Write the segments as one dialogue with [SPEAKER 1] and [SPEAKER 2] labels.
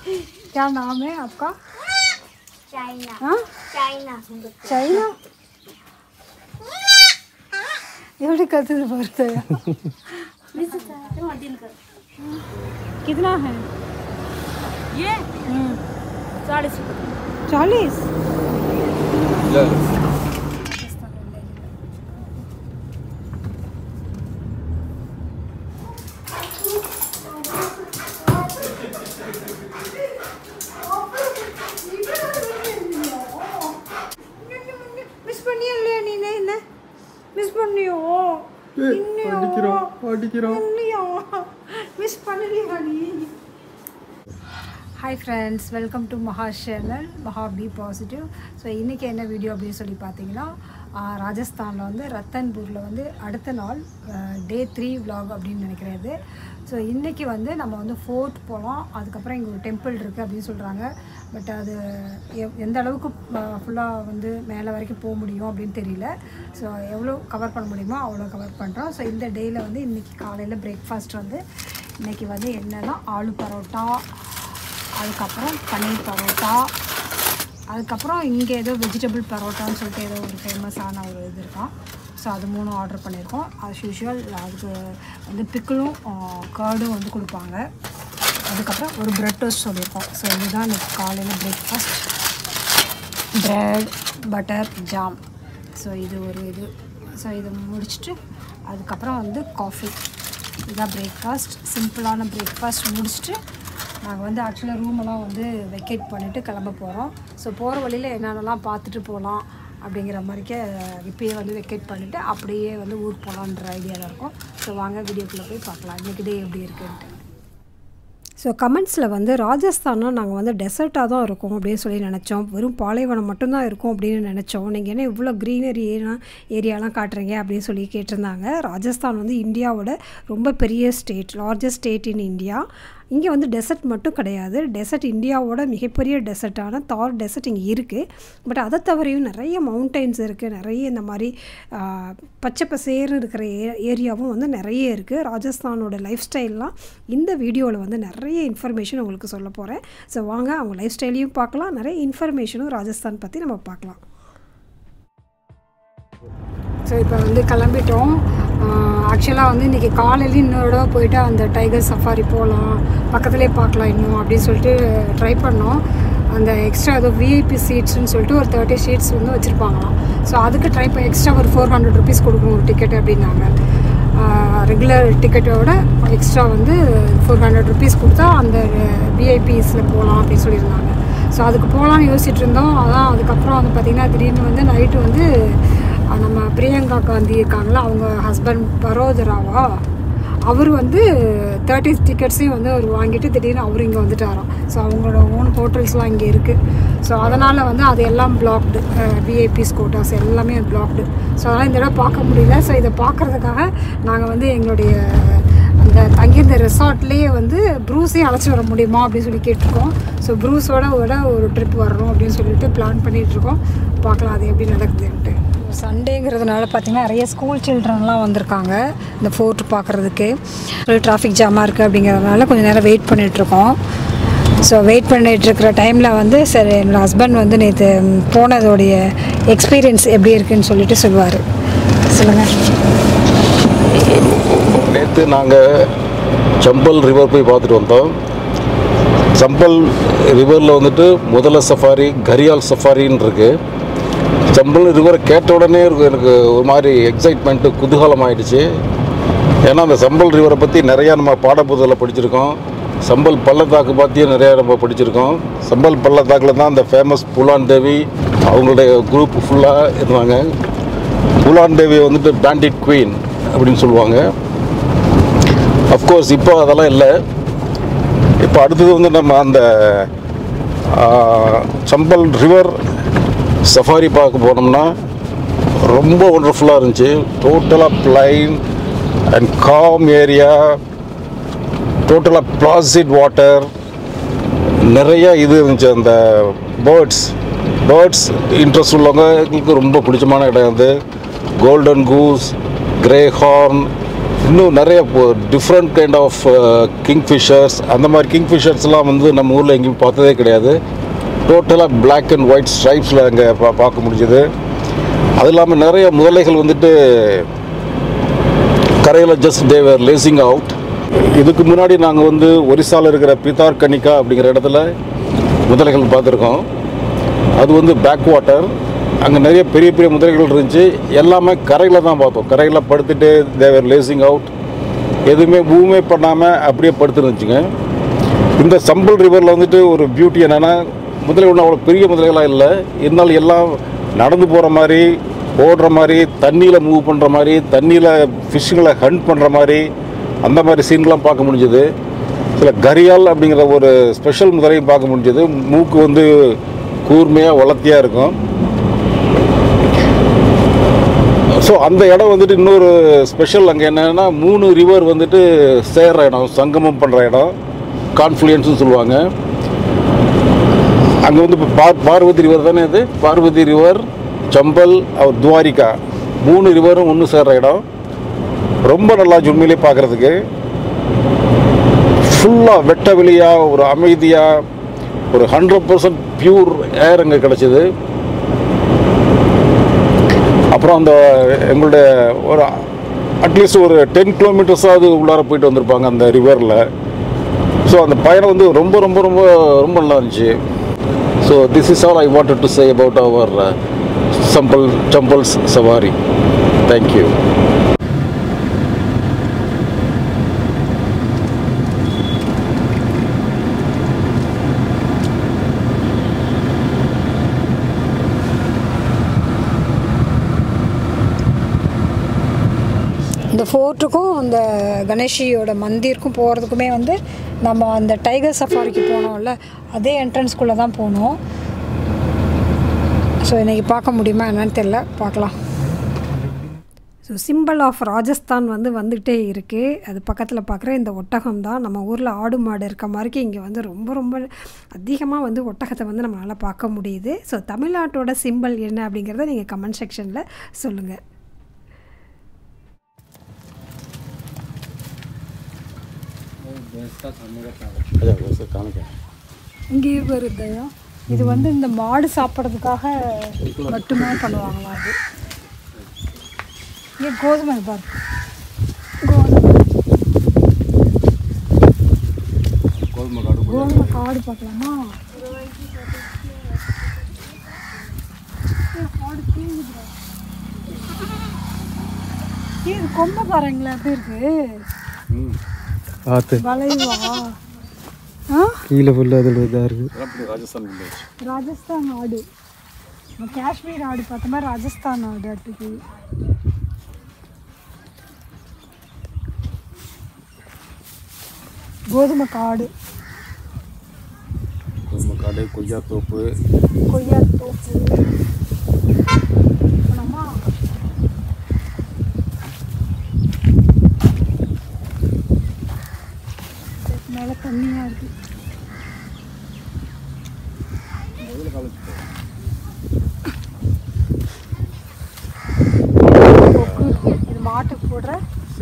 [SPEAKER 1] क्या नाम है आपका
[SPEAKER 2] चाइना
[SPEAKER 1] हाँ
[SPEAKER 2] चाइना
[SPEAKER 1] चाइना एवढे कथन भरतोय कितना है
[SPEAKER 3] ये चालीस
[SPEAKER 1] चालीस மிஸ் பண்ணியா இல்லையா நீ என்ன மிஸ் பண்ணியோ இல்லையா இல்லையா மிஸ் பண்ணலையா நீ hi friends welcome to Maha channel Maha B positive so இன்றைக்கி என்ன வீடியோ அப்படின்னு சொல்லி பார்த்தீங்கன்னா ராஜஸ்தானில் வந்து ரத்தன்பூரில் வந்து அடுத்த நாள் டே த்ரீ vlog அப்படின்னு நினைக்கிறது ஸோ இன்றைக்கி வந்து நம்ம வந்து ஃபோர்ட் போகலாம் அதுக்கப்புறம் இங்கே ஒரு டெம்பிள் இருக்குது அப்படின்னு சொல்கிறாங்க பட் அது எவ்- எந்த அளவுக்கு ஃபுல்லாக வந்து மேலே வரைக்கும் போக முடியும் அப்படின்னு தெரியல ஸோ எவ்வளோ கவர் பண்ண முடியுமோ அவ்வளோ கவர் பண்ணுறோம் ஸோ இந்த டேயில் வந்து இன்றைக்கி காலையில் பிரேக்ஃபாஸ்ட் வந்து இன்றைக்கி வந்து என்னென்னா ஆலு பரோட்டா அதுக்கப்புறம் பன்னீர் பரோட்டா அதுக்கப்புறம் இங்கே ஏதோ வெஜிடபிள் பரோட்டான்னு சொல்லிட்டு ஏதோ ஒரு ஃபேமஸான ஒரு இது இருக்கான் ஸோ அது மூணும் ஆர்டர் பண்ணியிருக்கோம் as யூஷுவல் அதுக்கு வந்து பிக்கிளும் கர்டும் வந்து கொடுப்பாங்க அதுக்கப்புறம் ஒரு பிரெட் டோஸ்ட் சொல்லியிருக்கோம் ஸோ இதுதான் இன்னைக்கு காலையில் breakfast bread butter jam so இது ஒரு இது ஸோ இது முடிச்சுட்டு அதுக்கப்புறம் வந்து காஃபி இதுதான் பிரேக்ஃபாஸ்ட் சிம்பிளான பிரேக்ஃபாஸ்ட் முடிச்சுட்டு நாங்கள் வந்து ஆக்சுவலாக ரூமெல்லாம் வந்து வெக்கேட் பண்ணிவிட்டு கிளம்ப போகிறோம் ஸோ போகிற வழியில் என்னென்னலாம் பார்த்துட்டு போகலாம் அப்படிங்கிற மாதிரிக்கே இப்பயே வந்து வெக்கேட் பண்ணிவிட்டு அப்படியே வந்து ஊருக்கு போகலான்ற ஐடியாவில் இருக்கும் ஸோ வாங்க வீடியோக்குள்ளே போய் பார்க்கலாம் இன்றைக்கி டே எப்படி இருக்குன்ட்டு ஸோ கமெண்ட்ஸில் வந்து ராஜஸ்தானா நாங்கள் வந்து டெசர்ட்டாக தான் இருக்கோம் அப்படின்னு சொல்லி நினச்சோம் வெறும் பாலைவனம் மட்டும்தான் இருக்கும் அப்படின்னு நினச்சோம் நீங்கள் என்ன இவ்வளோ க்ரீனரி ஏரியாலாம் காட்டுறீங்க அப்படின்னு சொல்லி கேட்டிருந்தாங்க ராஜஸ்தான் வந்து இந்தியாவோட ரொம்ப பெரிய state largest state in India இங்கே வந்து டெசர்ட் மட்டும் கிடையாது டெசர்ட் இந்தியாவோட மிகப்பெரிய டெசர்ட்டான தார் டெசர்ட் இங்கே இருக்குது பட் அதை தவிரையும் நிறைய மவுண்டைன்ஸ் இருக்குது நிறைய இந்த மாதிரி ஆஹ், பச்சை பசேர்னு இருக்கிற ஏ ஏரியாவும் வந்து நிறைய இருக்குது ராஜஸ்தானோட லைஃப் ஸ்டைல்லாம் இந்த வீடியோவில் வந்து நிறைய இன்ஃபர்மேஷன் உங்களுக்கு சொல்ல போகிறேன் ஸோ வாங்க அவங்க லைஃப் ஸ்டைலையும் பார்க்கலாம் நிறைய இன்ஃபர்மேஷனும் ராஜஸ்தான் பற்றி நம்ம பார்க்கலாம் ஸோ இப்போ வந்து கிளம்பிட்டோம் ஆக்சுவலாக வந்து இன்றைக்கி காலையில இன்னொரு தடவை போயிட்டு அந்த டைகர் சஃபாரி போகலாம் பக்கத்துலேயே பார்க்கலாம் இன்னும் அப்படின்னு சொல்லிட்டு ட்ரை பண்ணோம் அந்த எக்ஸ்ட்ரா ஏதோ விஐபி சீட்ஸ்னு சொல்லிட்டு ஒரு தேர்ட்டி ஷீட்ஸ் வந்து வச்சுருப்பாங்களாம் ஸோ அதுக்கு ட்ரை பண்ண எக்ஸ்ட்ரா ஒரு ஃபோர் ஹண்ட்ரட் ருபீஸ் கொடுக்கணும் ஒரு டிக்கெட் அப்படின்னாங்க ரெகுலர் டிக்கெட்டோட எக்ஸ்ட்ரா வந்து ஃபோர் ஹண்ட்ரட் ருபீஸ் கொடுத்தா அந்த விஐபிஸில் போகலாம் அப்படின்னு சொல்லியிருந்தாங்க ஸோ அதுக்கு போகலான்னு யோசிச்சுட்டு இருந்தோம் அதான் அதுக்கப்புறம் வந்து பார்த்திங்கன்னா திடீர்னு வந்து நைட்டு வந்து அஹ், நம்ம பிரியங்கா காந்தி இருக்காங்களா அவங்க ஹஸ்பண்ட் பரோதராவா அவர் வந்து தேர்ட்டி டிக்கெட்ஸையும் வந்து அவர் வாங்கிட்டு திடீர்னு அவர் இங்கே வந்துட்டாராம் ஸோ அவங்களோட ஓன் ஹோட்டல்ஸ்லாம் இங்கே இருக்குது ஸோ அதனால் வந்து அது எல்லாம் பிளாக்டு விஐபிஸ் கோட்டாஸ் எல்லாமே பிளாக்டு ஸோ அதனால் இந்த தடவை பார்க்க முடியல ஸோ இதை பார்க்குறதுக்காக நாங்கள் வந்து எங்களுடைய அந்த தங்கியிருந்த ரெசார்ட்லேயே வந்து ப்ரூஸையும் அழைச்சி வர முடியுமா அப்படின்னு சொல்லி கேட்டிருக்கோம் ஸோ ப்ரூஸோட விட ஒரு ட்ரிப் வரணும் அப்படின்னு சொல்லிட்டு பிளான் பண்ணிகிட்ருக்கோம் பார்க்கலாம் அது எப்படி நடக்குதுன்ட்டு சண்டேங்கிறதுனால பார்த்திங்கன்னா நிறைய ஸ்கூல் சில்ட்ரன்லாம் வந்திருக்காங்க இந்த ஃபோர்ட் பார்க்குறதுக்கு டிராஃபிக் ஜாமாக இருக்குது அப்படிங்கிறதுனால கொஞ்சம் நேரம் வெயிட் பண்ணிகிட்ருக்கோம் ஸோ வெயிட் பண்ணிட்டு இருக்கிற டைமில் வந்து சரி என்னோடய ஹஸ்பண்ட் வந்து நேற்று போனதோடைய எக்ஸ்பீரியன்ஸ் எப்படி இருக்குன்னு சொல்லிட்டு சொல்லுவார் சொல்லுங்கள்
[SPEAKER 4] நேற்று நாங்கள் சம்பல் ரிவர் போய் பார்த்துட்டு வந்தோம் சம்பல் ரிவரில் வந்துட்டு முதல சஃபாரி கரியால் சஃபாரின்னு இருக்கு சம்பல் ரிவர் கேட்ட உடனே இருக்கு எனக்கு ஒரு மாதிரி எக்ஸைட்மெண்ட்டு குதூகலம் ஆயிடுச்சு ஏன்னா அந்த சம்பல் ரிவரை பற்றி நிறையா நம்ம பாடப்புதலில் படிச்சிருக்கோம் சம்பல் பள்ளத்தாக்கு பற்றியும் நிறையா நம்ம படிச்சிருக்கோம் சம்பல் பள்ளத்தாக்கில் தான் அந்த ஃபேமஸ் புலான் தேவி அவங்களுடைய குரூப் ஃபுல்லாக இருந்தாங்க புலான் தேவி வந்துட்டு பேண்டிட் குவீன் அப்படின்னு சொல்லுவாங்க அஃப்கோர்ஸ் இப்போ அதெல்லாம் இல்லை இப்போ அடுத்தது வந்து நம்ம அந்த ஆ, சம்பல் ரிவர் சஃபாரி பார்க்க போனோம்னா ரொம்ப ஒண்டர்ஃபுல்லாக இருந்துச்சு டோட்டலாக பிளைன் அண்ட் காம் ஏரியா டோட்டலாக பிளாசிட் வாட்டர் நிறைய இது இருந்துச்சு அந்த பேர்ட்ஸ் பேர்ட்ஸ் இன்ட்ரெஸ்ட் உள்ளவங்களுக்கு ரொம்ப பிடிச்சமான இடம் அது கோல்டன் கூஸ் கிரே ஹார்ன் இன்னும் நிறைய டிஃப்ரெண்ட் கைண்ட் ஆஃப் கிங்ஃபிஷர்ஸ் அந்த மாதிரி கிங்ஃபிஷர்ஸ்லாம் வந்து நம்ம ஊரில் எங்கேயும் பார்த்ததே கிடையாது டோட்டலாக Black அண்ட் ஒயிட் ஸ்ட்ரைப்ஸில் அங்கே பா பார்க்க முடிஞ்சது அது இல்லாமல் நிறைய முதலைகள் வந்துட்டு கரையில் ஜஸ்ட் தேவர் லேசிங் அவுட் இதுக்கு முன்னாடி நாங்கள் வந்து ஒரிசாவில் இருக்கிற பிதார் கனிகா அப்படிங்கிற இடத்துல முதலைகள் பார்த்துருக்கோம் அது வந்து பேக் வாட்டர் அங்கே நிறைய பெரிய பெரிய முதலைகள் இருந்துச்சு எல்லாமே கரையில் தான் பார்த்தோம் கரையில் படுத்துட்டு தேவர் லேசிங் அவுட் எதுவுமே மூவ்மே பண்ணாமல் அப்படியே படுத்துருந்துச்சுங்க இந்த சம்பல் ரிவரில் வந்துட்டு ஒரு பியூட்டி என்னென்னா முதலை ஒன்றும் அவ்வளோ பெரிய முதலைகளாக இல்லை இருந்தாலும் எல்லாம் நடந்து போகிற மாதிரி ஓடுற மாதிரி தண்ணியில் மூவ் பண்ணுற மாதிரி தண்ணியில் ஃபிஷ்ஷுங்களை ஹண்ட் பண்ணுற மாதிரி அந்த மாதிரி சீன்லாம் பார்க்க முடிஞ்சது சில கரியால் அப்படிங்கிற ஒரு ஸ்பெஷல் முதலையும் பார்க்க முடிஞ்சது மூக்கு வந்து கூர்மையாக வளர்த்தியாக இருக்கும் ஸோ அந்த இடம் வந்துட்டு இன்னொரு ஸ்பெஷல் அங்கே என்னென்னா மூணு ரிவர் வந்துட்டு சேர்ற இடம் சங்கமம் பண்ணுற இடம் கான்ஃப்ளூயன்ஸ்னு சொல்லுவாங்க அங்கே வந்து இப்போ பார் பார்வதி ரிவர் தானே இது பார்வதி ரிவர் சம்பல் அவர் துவாரிகா மூணு ரிவரும் ஒன்று சேர்ற இடம் ரொம்ப நல்லா உண்மையிலே பார்க்குறதுக்கு ஃபுல்லாக வெட்ட வெளியாக ஒரு அமைதியாக ஒரு ஹண்ட்ரட் பர்சன்ட் பியூர் ஏர் அங்கே கிடச்சிது அப்புறம் அந்த எங்களுடைய ஒரு அட்லீஸ்ட் ஒரு டென் கிலோமீட்டர்ஸாவது உள்ளார போயிட்டு வந்திருப்பாங்க அந்த ரிவரில் ஸோ அந்த பயணம் வந்து ரொம்ப ரொம்ப ரொம்ப ரொம்ப நல்லா இருந்துச்சு so this is all I wanted to say about our Chambal Chambal's சவாரி தேங்க்யூ
[SPEAKER 1] இந்த ஃபோர்ட்டுக்கும் இந்த கணேஷியோட மந்திருக்கும் போகிறதுக்குமே வந்து நம்ம அந்த டைகர் சஃபாரிக்கு போனோம்ல அதே என்ட்ரன்ஸ்குள்ளே தான் போனோம் ஸோ இன்றைக்கி பார்க்க முடியுமா என்னன்னு தெரில பார்க்கலாம் ஸோ சிம்பிள் ஆஃப் ராஜஸ்தான் வந்து வந்துகிட்டே இருக்குது அது பக்கத்தில் பார்க்குற இந்த ஒட்டகம் தான் நம்ம ஊரில் ஆடு மாடு இருக்க மாதிரிக்கு இங்கே வந்து ரொம்ப ரொம்ப அதிகமாக வந்து ஒட்டகத்தை வந்து நம்மளால் பார்க்க முடியுது ஸோ தமிழ்நாட்டோட சிம்பிள் என்ன அப்படிங்கிறத நீங்கள் கமெண்ட் செக்ஷனில் சொல்லுங்கள் இங்கேயே வருதையா இது வந்து இந்த மாடு சாப்பிட்றதுக்காக மட்டுமே பண்ணுவாங்களாம் அது இங்கே கோதுமை பாரு கோதுமை கோதுமை காடு பார்க்கலாமா ஏய், காடு தூங்குதுடா. ஏய், இது கொம்பை பாருங்களேன் எப்படி இருக்கு
[SPEAKER 5] பார்த்து
[SPEAKER 1] வளைவா ஆ
[SPEAKER 5] கீழே ஃபுல்லாக அதில் இதாக இருக்குது
[SPEAKER 4] ராஜஸ்தான்
[SPEAKER 1] ராஜஸ்தான் ஆடு நம்ம காஷ்மீர் ஆடு பார்த்த மாதிரி ராஜஸ்தான் ஆடு அட்டுக்கு கோதுமை காடு
[SPEAKER 4] கோதுமை காடு கொய்யா தோப்பு
[SPEAKER 1] கொய்யா தோப்பு போனோமா? இதுக்கு மேல தண்ணியா இருக்கு கொக்கு. இது மாட்டுக்கு போடுற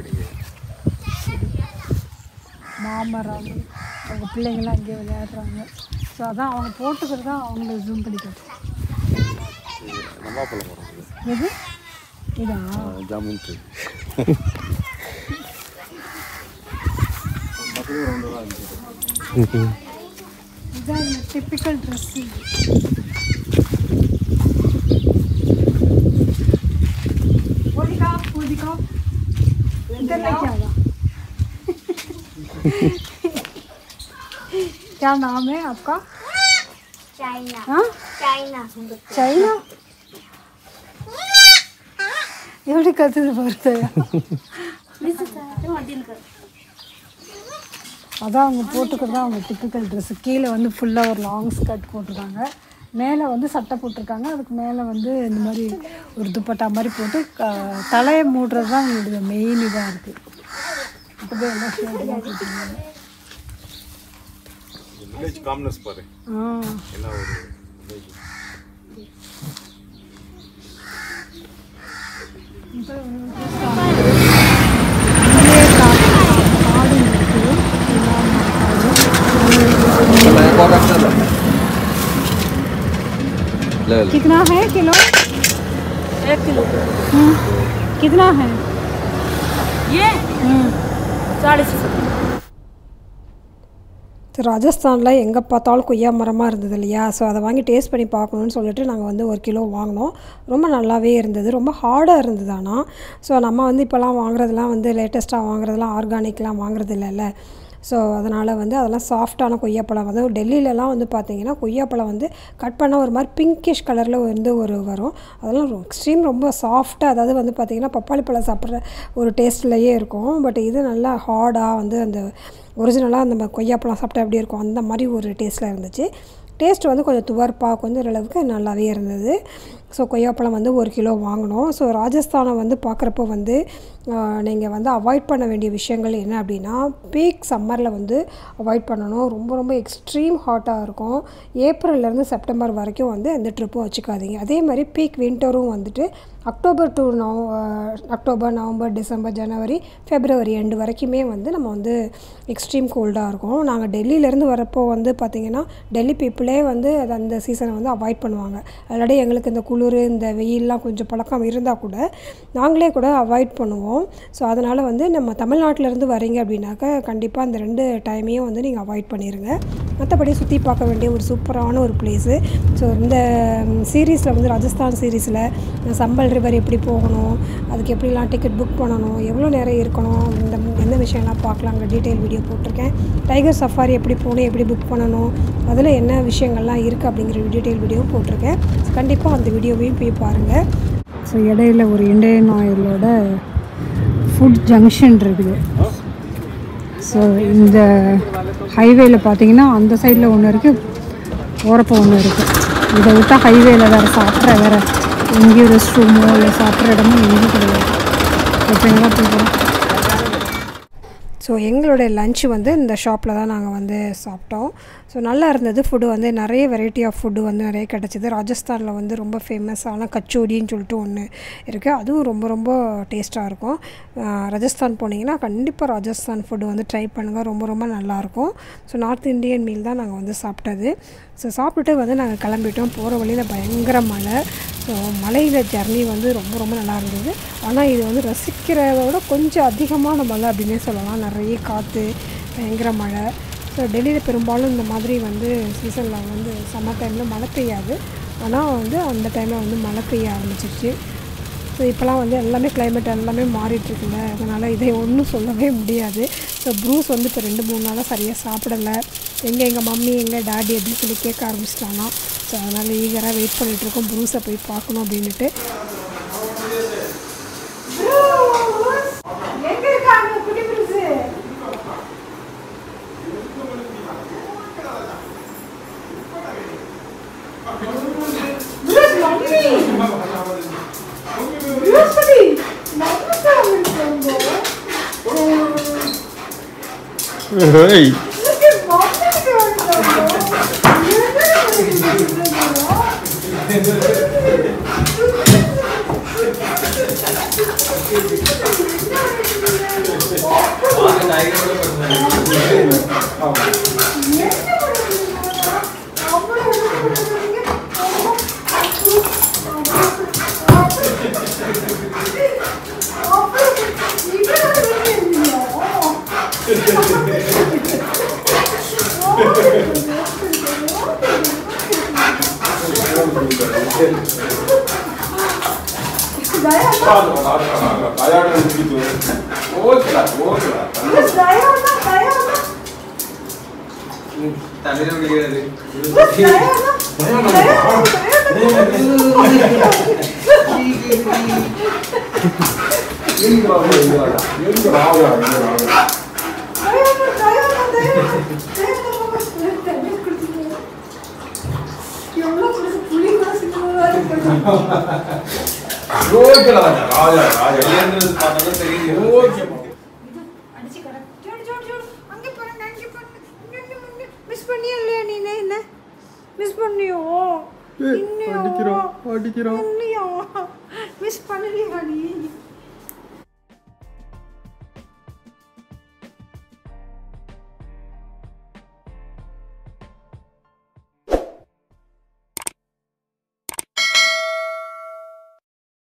[SPEAKER 1] மாமரம் அவங்க பிள்ளைங்களாம் அங்கேயே விளையாடுறாங்க ஸோ அதான் அவங்க போட்டுக்கிறது தான் அவங்கள ஜூம் பண்ணிக்கிறது
[SPEAKER 4] நவாப்பழம் வரும்
[SPEAKER 1] எது இதா
[SPEAKER 4] ஜாமுன் ட்ரீ
[SPEAKER 1] இதான் டிப்பிக்கல் ட்ரெஸ்ஸு ओलिका ओलिका इधर लेके आवा क्या नाम है आपका
[SPEAKER 2] चाइना
[SPEAKER 1] हाँ
[SPEAKER 2] चाइना
[SPEAKER 1] चाइना எப்படி கத்துது பார்த்தயா அதான் அவங்க போட்டுக்கிறது தான் அவங்க டிப்பிக்கல் ட்ரெஸ்ஸு கீழே வந்து ஃபுல்லாக ஒரு லாங் ஸ்கர்ட் போட்டிருக்காங்க மேலே வந்து சட்டை போட்டிருக்காங்க அதுக்கு மேலே வந்து இந்த மாதிரி ஒரு துப்பட்டா மாதிரி போட்டு க- தலையை மூடுறது தான் அவங்களுடைய மெயின் இதாக இருக்குது அப்படியே எல்லாம் ஷேடெல்லாம் போட்டிருக்காங்க
[SPEAKER 4] வில்லேஜ் காம்னஸ் பாரு
[SPEAKER 1] ஆ
[SPEAKER 4] என்ன ஒரு village.
[SPEAKER 1] இங்கே कितना है किलो
[SPEAKER 3] एक किलो
[SPEAKER 1] कितना है
[SPEAKER 3] ये चालीस
[SPEAKER 1] ஸோ ராஜஸ்தானில் எங்கே பார்த்தாலும் கொய்யா மரமாக இருந்தது இல்லையா ஸோ அதை வாங்கி டேஸ்ட் பண்ணி பார்க்கணுன்னு சொல்லிட்டு நாங்கள் வந்து ஒரு கிலோ வாங்கினோம் ரொம்ப நல்லாவே இருந்தது ரொம்ப ஹார்டாக இருந்தது ஆனால் ஸோ நம்ம வந்து இப்போலாம் வாங்குறதெல்லாம் வந்து லேட்டஸ்ட்டாக வாங்குறதெல்லாம் ஆர்கானிக்லாம் வாங்குறது இல்லைல்ல ஸோ அதனால் வந்து அதெல்லாம் சாஃப்டான கொய்யாப்பழம் வந்து டெல்லியிலலாம் வந்து பார்த்தீங்கன்னா கொய்யாப்பழம் வந்து கட் பண்ணால் ஒரு மாதிரி பிங்கிஷ் கலரில் வந்து ஒரு வரும் அதெல்லாம் எக்ஸ்ட்ரீம் ரொம்ப சாஃப்டாக அதாவது வந்து பார்த்திங்கன்னா பப்பாளி பழம் சாப்பிட்ற ஒரு டேஸ்ட்லேயே இருக்கும் பட் இது நல்லா ஹார்டாக வந்து அந்த ஒரிஜினலாக நம்ம கொய்யாப்பழம் சாப்பிட்டா எப்படி இருக்கும் அந்த மாதிரி ஒரு டேஸ்ட்டில் இருந்துச்சு டேஸ்ட் வந்து கொஞ்சம் துவர்ப்பாக கொஞ்சம் ஓரளவுக்கு நல்லாவே இருந்தது ஸோ கொய்யாப்பழம் வந்து ஒரு கிலோ வாங்கினோம் ஸோ ராஜஸ்தானை வந்து பார்க்குறப்போ வந்து நீங்கள் வந்து அவாய்ட் பண்ண வேண்டிய விஷயங்கள் என்ன அப்படின்னா பீக் சம்மரில் வந்து அவாய்ட் பண்ணணும் ரொம்ப ரொம்ப எக்ஸ்ட்ரீம் ஹாட்டாக இருக்கும் ஏப்ரல்லேருந்து செப்டம்பர் வரைக்கும் வந்து எந்த ட்ரிப்பும் வச்சுக்காதீங்க அதே மாதிரி பீக் வின்டரும் வந்துட்டு அக்டோபர் டு நவ October November December January February end வரைக்குமே வந்து நம்ம வந்து எக்ஸ்ட்ரீம் கோல்டாக இருக்கும் நாங்கள் டெல்லியிலேருந்து வரப்போ வந்து பார்த்திங்கன்னா டெல்லி பீப்புளே வந்து அது அந்த சீசனை வந்து அவாய்ட் பண்ணுவாங்க ஆல்ரெடி எங்களுக்கு இந்த குளிர் இந்த வெயிலெலாம் கொஞ்சம் பழக்கம் இருந்தால் கூட நாங்களே கூட அவாய்ட் பண்ணுவோம் ஸோ அதனால் வந்து நம்ம தமிழ்நாட்டிலேருந்து வரீங்க அப்படின்னாக்கா கண்டிப்பாக அந்த ரெண்டு டைமையும் வந்து நீங்கள் அவாய்ட் பண்ணிடுங்க மற்றபடி சுற்றி பார்க்க வேண்டிய ஒரு சூப்பரான ஒரு பிளேஸு ஸோ இந்த சீரீஸில் வந்து ராஜஸ்தான் சீரீஸில் சம்பல் ரிவர் எப்படி போகணும் அதுக்கு எப்படிலாம் டிக்கெட் புக் பண்ணணும் எவ்வளோ நேரம் இருக்கணும் இந்த எந்த விஷயம்லாம் பார்க்கலாங்கிற டீட்டெயில் வீடியோ போட்டிருக்கேன் டைகர் சஃபாரி எப்படி போகணும் எப்படி புக் பண்ணணும் அதில் என்ன விஷயங்கள்லாம் இருக்குது அப்படிங்கிற டீட்டெயில் வீடியோ போட்டிருக்கேன் கண்டிப்பாக அந்த வீடியோவையும் போய் பாருங்கள் ஸோ இடையில ஒரு இண்டியன் ஆயிலோட ஃபுட் ஜங்ஷன் இருக்குது ஸோ இந்த ஹைவேல பார்த்தீங்கன்னா அந்த சைடில் ஒன்று இருக்குது ஓரப்போ ஒன்று இருக்குது இதை விட்டால் ஹைவேல வேறு சாப்பிட்ற வேறு எங்கேயும் ரெஸ்ட் ரூமோ இல்லை சாப்பிட்ற இடமும் எங்கேயும் கிடையாது இப்போ எங்கே போகிறோம் ஸோ எங்களுடைய லஞ்ச் வந்து இந்த ஷாப்பில் தான் நாங்கள் வந்து சாப்பிட்டோம் ஸோ நல்லா இருந்தது ஃபுட்டு வந்து நிறைய வெரைட்டி ஆஃப் ஃபுட்டு வந்து நிறைய கிடச்சிது ராஜஸ்தானில் வந்து ரொம்ப ஃபேமஸான கச்சோடின்னு சொல்லிட்டு ஒன்று இருக்குது அதுவும் ரொம்ப ரொம்ப டேஸ்ட்டாக இருக்கும் ஆஹ் ராஜஸ்தான் போனீங்கன்னா கண்டிப்பாக ராஜஸ்தான் ஃபுட்டு வந்து ட்ரை பண்ணுங்கள் ரொம்ப ரொம்ப நல்லாயிருக்கும் ஸோ நார்த் இந்தியன் மீல் தான் நாங்கள் வந்து சாப்பிட்டது ஸோ சாப்பிட்டுட்டு வந்து நாங்கள் கிளம்பிட்டோம் போகிற வழியில் பயங்கர மழை ஸோ மலையில் ஜர்னி வந்து ரொம்ப ரொம்ப நல்லா இருந்தது ஆனால் இது வந்து ரசிக்கிறத விட கொஞ்சம் அதிகமான மழை அப்படின்னே சொல்லலாம் நிறைய காற்று பயங்கர மழை ஸோ டெல்லியில் பெரும்பாலும் இந்த மாதிரி வந்து சீசனில் வந்து சம்மர் டைமில் மழை பெய்யாது ஆனால் வந்து அந்த டைமில் வந்து மழை பெய்ய ஆரம்பிச்சிருச்சு ஸோ இப்போலாம் வந்து எல்லாமே climate எல்லாமே மாறிட்டுருக்குல்ல அதனால் இதை ஒன்றும் சொல்லவே முடியாது ஸோ ப்ரூஸ் வந்து இப்போ ரெண்டு மூணு நாளாக சரியாக சாப்பிடலை எங்கே எங்கள் மம்மி எங்கே டாடி அப்படின்னு சொல்லி கேட்க ஆரம்பிச்சிட்டானா ஸோ அதனால் ஈகராக வெயிட் பண்ணிகிட்ருக்கோம் ப்ரூஸை போய் பார்க்கணும் அப்படின்ட்டு எங்கே இருக்காங்க குட்டி ப்ரூஸு ப்ரூஸ் மம்மி ப்ரூஸ்பதி மம்மி
[SPEAKER 5] ஏய்
[SPEAKER 1] அடிச்சு கடை ஜோடி ஜோடி ஜோடி அங்கே பாருங்க அங்கே பாருங்க மிஸ் பண்ணியா இல்லையா நீ என்ன மிஸ் பண்ணியோ
[SPEAKER 5] அடிக்கிறோம் அடிக்கிறோம்
[SPEAKER 1] இல்லையா மிஸ் பண்ணலையா நீ